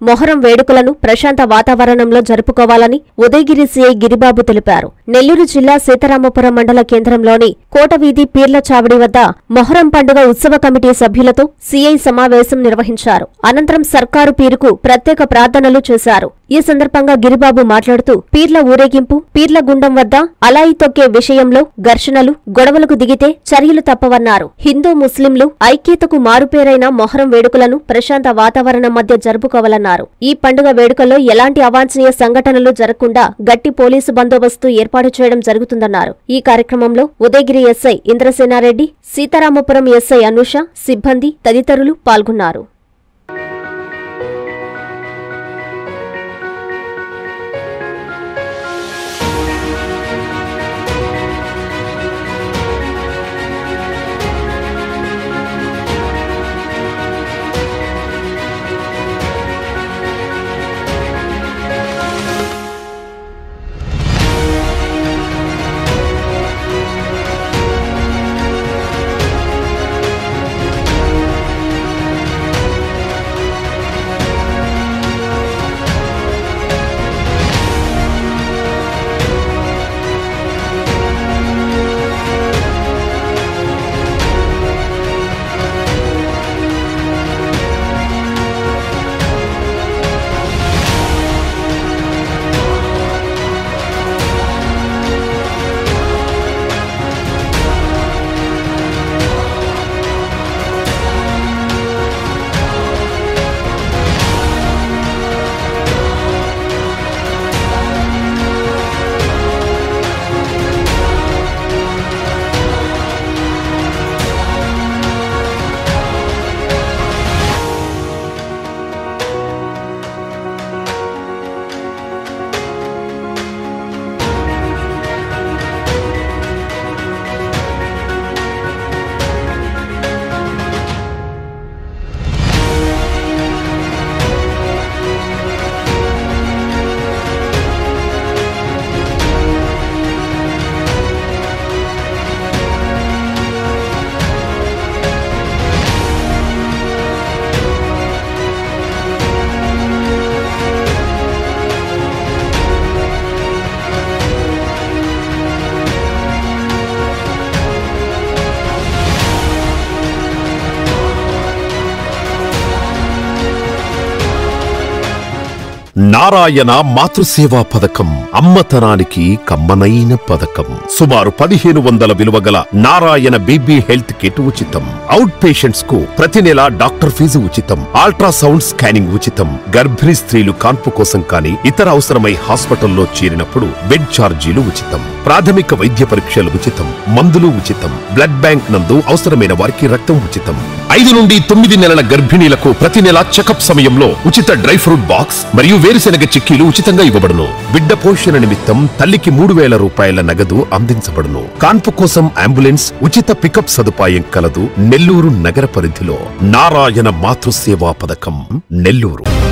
మొహరం వేడుకలను ప్రశాంత వాతావరణంలో జరుపుకోవాలని ఉదయగిరి సీఐ గిరిబాబు తెలిపారు నెల్లూరు జిల్లా సీతారామపురం మండల కేంద్రంలోని కోటవీధి పీర్ల చావడి వద్ద మొహరం పండుగ ఉత్సవ కమిటీ సభ్యులతో సీఐ సమావేశం నిర్వహించారు అనంతరం సర్కారు పీరుకు ప్రత్యేక ప్రార్థనలు చేశారు ఈ సందర్భంగా గిరిబాబు మాట్లాడుతూ పీర్ల ఊరేగింపు పీర్ల గుండం వద్ద అలాయి తొక్కే విషయంలో ఘర్షణలు గొడవలకు దిగితే చర్యలు తప్పవన్నారు హిందూ ముస్లింలు ఐక్యతకు మారుపేరైన మొహరం వేడుకలను ప్రశాంత వాతావరణం మధ్య జరుపుకోవాలన్నారు ఈ పండుగ వేడుకల్లో ఎలాంటి అవాంఛనీయ సంఘటనలు జరగకుండా గట్టి పోలీసు బందోబస్తు ఏర్పాటు చేయడం జరుగుతుందన్నారు ఈ కార్యక్రమంలో ఉదయగిరి ఎస్ఐ ఇంద్రసేనారెడ్డి సీతారామపురం ఎస్ఐ అనూష సిబ్బంది తదితరులు పాల్గొన్నారు నారాయణ మాతృసేవా పథకం అమ్మతనానికి కమ్మనైన పథకం సుమారు పదిహేను వందల విలువ గల నారాయణ బీబీ హెల్త్ కిట్ ఉచితం అవుట్ పేషెంట్స్ కు ప్రతి నెల డాక్టర్ ఫీజు ఉచితం అల్ట్రాసౌండ్ స్కానింగ్ ఉచితం గర్భిణీ స్త్రీలు కాన్పు కోసం కానీ ఇతర అవసరమై హాస్పిటల్లో చేరినప్పుడు బెడ్ ఛార్జీలు ఉచితం ప్రాథమిక వైద్య పరీక్షలు ఉచితం మందులు ఉచితం బ్లడ్ బ్యాంక్ నందు అవసరమైన వారికి రక్తం ఉచితం ఐదు నుండి తొమ్మిది నెలల గర్భిణీలకు ప్రతి నెల చెకప్ సమయంలో ఉచిత డ్రై ఫ్రూట్ బాక్స్ మరియు వేరుశెనగ చిక్కీలు ఉచితంగా ఇవ్వబడును బిడ్డ పోషణ నిమిత్తం తల్లికి మూడు వేల రూపాయల నగదు అందించబడును కాన్పు కోసం అంబులెన్స్ ఉచిత పికప్ సదుపాయం కలదు నెల్లూరు నగర పరిధిలో నారాయణ మాతృసేవా పథకం నెల్లూరు